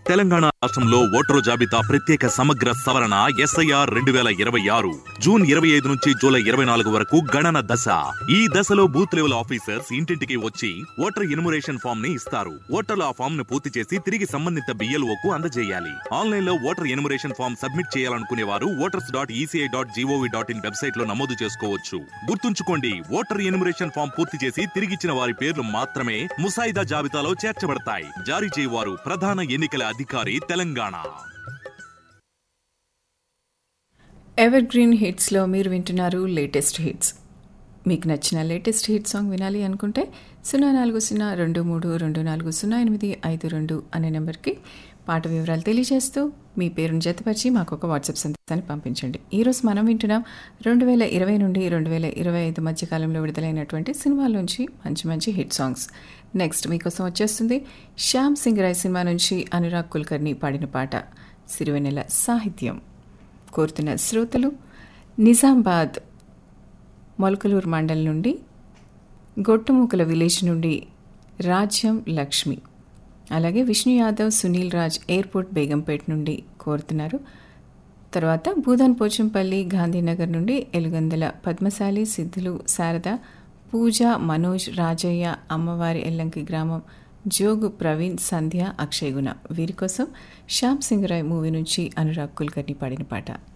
తెలంగాణ రాష్ట్రంలో ఓటరు జాబితా ప్రత్యేక సమగ్ర సవరణ ఎస్ఐఆర్ రెండు వేల ఇరవై ఆరు జూన్ ఇరవై ఐదు నుంచి జూలై ఇరవై నాలుగు వరకు గణన దశ ఈ దశలో బూత్ లెవెల్ ఆఫీసర్స్ ఇంటింటికి వచ్చి ఓటర్ ఎన్యుమరేషన్ ఫామ్ ని ఇస్తారు ఓటర్లు ఆ ఫామ్ ను పూర్తి చేసి తిరిగి సంబంధిత BLO కు అందజేయాలి ఆన్లైన్ లో ఓటర్ ఎన్యుమరేషన్ ఫామ్ సబ్మిట్ చేయాలనుకునే వారు voters dot ECI dot GOV dot in website లో నమోదు చేసుకోవచ్చు గుర్తుంచుకోండి ఓటర్ ఎన్యుమరేషన్ ఫామ్ పూర్తి చేసి తిరిగిచ్చిన వారి పేర్లు మాత్రమే ముసాయిదా జాబితాలో చేర్చబడతాయి జారీ చేయవారు ప్రధాన ఎన్నికల అధికారి తెలంగాణ ఎవర్ గ్రీన్ హిట్స్లో మీరు వింటున్నారు లేటెస్ట్ హిట్స్ మీకు నచ్చిన లేటెస్ట్ హిట్ సాంగ్ వినాలి అనుకుంటే సున్నా నాలుగు సున్నా రెండు మూడు రెండు నాలుగు సున్నా ఎనిమిది ఐదు రెండు అనే నెంబర్కి పాట వివరాలు తెలియజేస్తూ మీ పేరును జతపరిచి మాకు ఒక వాట్సాప్ సందేశాన్ని పంపించండి ఈరోజు మనం వింటున్నాం రెండు వేల ఇరవై నుండి రెండు వేల ఇరవై ఐదు మధ్య కాలంలో విడుదలైనటువంటి సినిమాల నుంచి మంచి మంచి హిట్ సాంగ్స్ నెక్స్ట్ మీకోసం వచ్చేస్తుంది శ్యామ్ సింగ్ రాయ్ సినిమా నుంచి అనురాగ్ కుల్కర్ని పాడిన పాట సిరివెన్నెల సాహిత్యం కోరుతున్న శ్రోతలు నిజామాబాద్ మొలకలూరు మండల్ నుండి గొట్టుముక్కల విలేజ్ నుండి రాజ్యం లక్ష్మి అలాగే విష్ణు యాదవ్ సునీల్ రాజ్ ఎయిర్పోర్ట్ బేగంపేట్ నుండి కోరుతున్నారు తర్వాత భూదాన్ పోచంపల్లి గాంధీనగర్ నుండి ఎలుగందల పద్మశాలి సిద్ధులు శారద పూజ మనోజ్ రాజయ్య అమ్మవారి ఎల్లంకి గ్రామం జోగు ప్రవీణ్ సంధ్య అక్షయ్ గుణ వీరి కోసం శ్యామ్ సింగ్ రాయ్ మూవీ నుంచి అనురాగ్ కుల్కర్ని పాడిన పాట